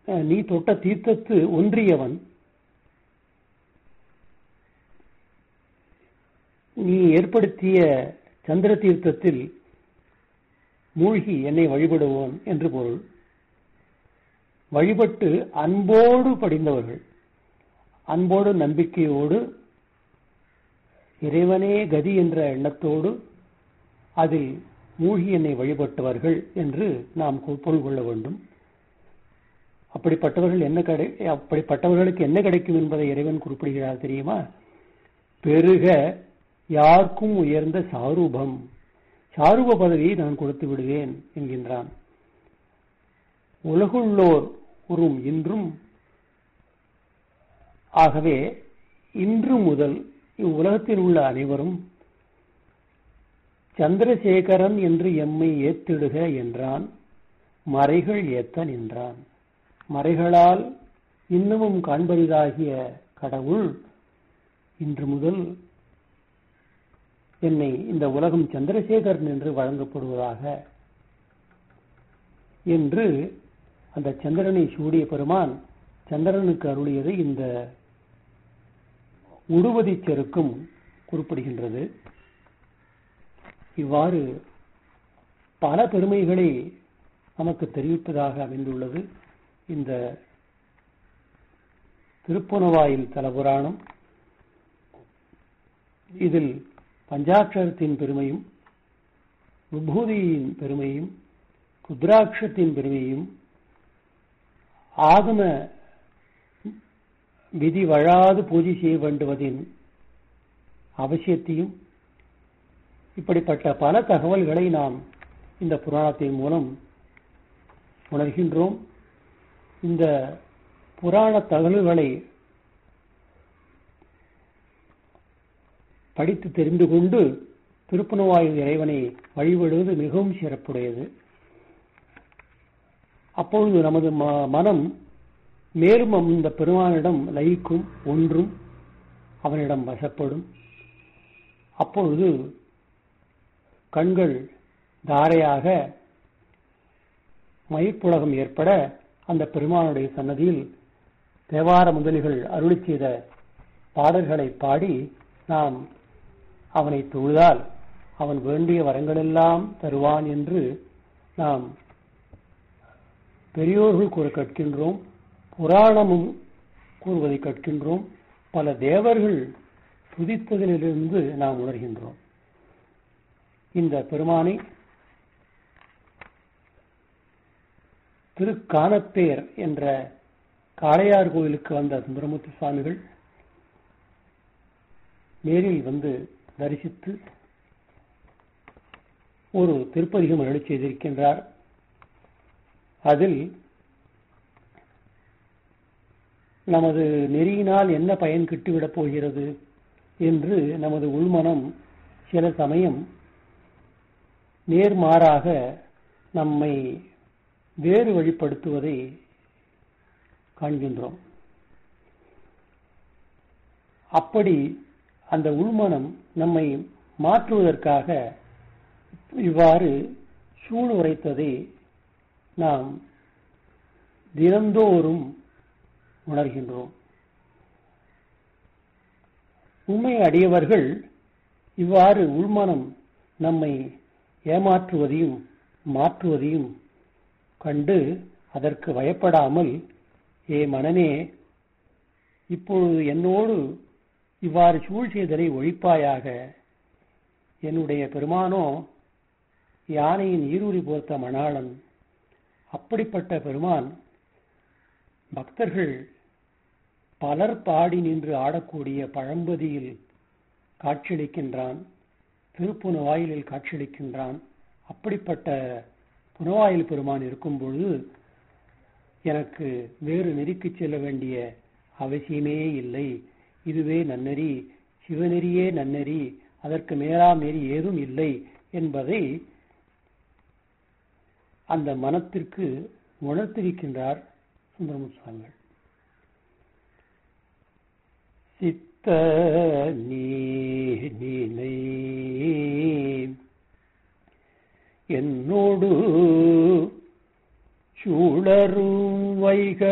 அஹ், நீ தொட்ட தீர்த்தத்து ஒன்றியவன் நீ ஏற்படுத்திய சந்திர தீர்த்தத்தில் மூழ்கி என்னை வழிபடுவோன் என்று பொருள் வழிபட்டு அன்போடு படிந்தவர்கள் அன்போடு நம்பிக்கையோடு இறைவனே கதி என்ற எண்ணத்தோடு அதில் மூழ்கி என்னை வழிபட்டவர்கள் என்று நாம் கொ- பொருள் கொள்ள வேண்டும் அப்படிப்பட்டவர்கள் என்ன கிடை அப்படிப்பட்டவர்களுக்கு என்ன கிடைக்கும் என்பதை இறைவன் குறிப்பிடுகிறார் தெரியுமா பெருக யாருக்கும் உயர்ந்த சாரூபம் சாரூப பதவியை நான் கொடுத்து விடுவேன் என்கின்றான் உலகுள்ளோர் உறும் இன்றும் ஆகவே இன்று முதல் இவ்வுலகத்தில் உள்ள அனைவரும் சந்திரசேகரன் என்று எம்மை ஏத்திடுக என்றான் மறைகள் ஏத்த நின்றான் மறைகளால் இன்னமும் காண்பரிதாகிய கடவுள் இன்று முதல் என்னை இந்த உலகம் சந்திரசேகரன் என்று வழங்கப்படுவதாக என்று அந்த சந்திரனை சூடிய பெருமான் சந்திரனுக்கு அருளியது இந்த உடுவதி செருக்கும் குறிப்பிடுகின்றது இவ்வாறு பல பெருமைகளை நமக்கு தெரிவிப்பதாக அமைந்துள்ளது இந்த திருப்புனவாயில் தலபுராணம் இதில் பஞ்சாட்சரத்தின் பெருமையும் விபூதியின் பெருமையும் குத்ராட்சத்தின் பெருமையும் ஆகம விதி வழாது பூஜை செய்ய வேண்டுவதின் அவசியத்தையும் இப்படிப்பட்ட பல தகவல்களை நாம் இந்த புராணத்தின் மூலம் உணர்கின்றோம் இந்த புராண தகவல்களை படித்து தெரிந்து கொண்டு திருப்புணவாயு இறைவனை வழிபடுவது மிகவும் சிறப்புடையது அப்பொழுது நமது ம- மனம் மேலும் அந்த பெருமானிடம் லயிக்கும் ஒன்றும் அவனிடம் வசப்படும் அப்பொழுது கண்கள் தாரையாக மயிர்ப்புலகம் ஏற்பட அந்த பெருமானுடைய சன்னதியில் தேவார முதலிகள் அருளி செய்த பாடல்களை பாடி நாம் அவனை தொழுதால் அவன் வேண்டிய வரங்களெல்லாம் தருவான் என்று நாம் பெரியோர்கள் கூற கற்கின்றோம் புராணமும் கூறுவதை கற்கின்றோம் பல தேவர்கள் துதித்ததிலிருந்து நாம் உணர்கின்றோம் இந்த பெருமானை திருக்கானப்பேர் என்ற காளையார் கோயிலுக்கு வந்த சுந்தரமூர்த்தி சுவாமிகள் நேரில் வந்து தரிசித்து ஒரு திருப்பதிகம் அருளி செய்திருக்கின்றார் அதில் நமது நெறியினால் என்ன பயன் கிட்டுவிடப் போகிறது என்று நமது உள்மனம் சில சமயம் நேர்மாறாக நம்மை வேறு வழிப்படுத்துவதை காண்கின்றோம் அப்படி அந்த உள்மனம் நம்மை மாற்றுவதற்காக இவ்வாறு சூழ் உரைத்ததை நாம் தினந்தோறும் உணர்கின்றோம் உண்மை அடியவர்கள் இவ்வாறு உள்மனம் நம்மை ஏமாற்றுவதையும் மாற்றுவதையும் கண்டு அதற்கு பயப்படாமல் ஏ மனனே இப்பொழுது என்னோடு இவ்வாறு சூழ் செய்தலை ஒழிப்பாயாக என்னுடைய பெருமானோ யானையின் ஈரூரி போர்த்த மணாளன் அப்படிப்பட்ட பெருமான் பக்தர்கள் பலர் பாடி நின்று ஆடக்கூடிய பழம்பதியில் காட்சியளிக்கின்றான் திருப்புனவாயிலில் காட்சியளிக்கின்றான் அப்படிப்பட்ட புனவாயில் பெருமான் இருக்கும் பொழுது எனக்கு வேறு நெறிக்கு செல்ல வேண்டிய அவசியமே இல்லை இதுவே நன்னெறி சிவநெறியே நன்னெறி அதற்கு மேலாம் நெறி ஏதும் இல்லை என்பதை அந்த மனத்திற்கு உணர்த்திருக்கின்றார் சுந்தரமுத்து சுவாமிகள் சித்த நீ நினை என்னோடு சூழரும் வைக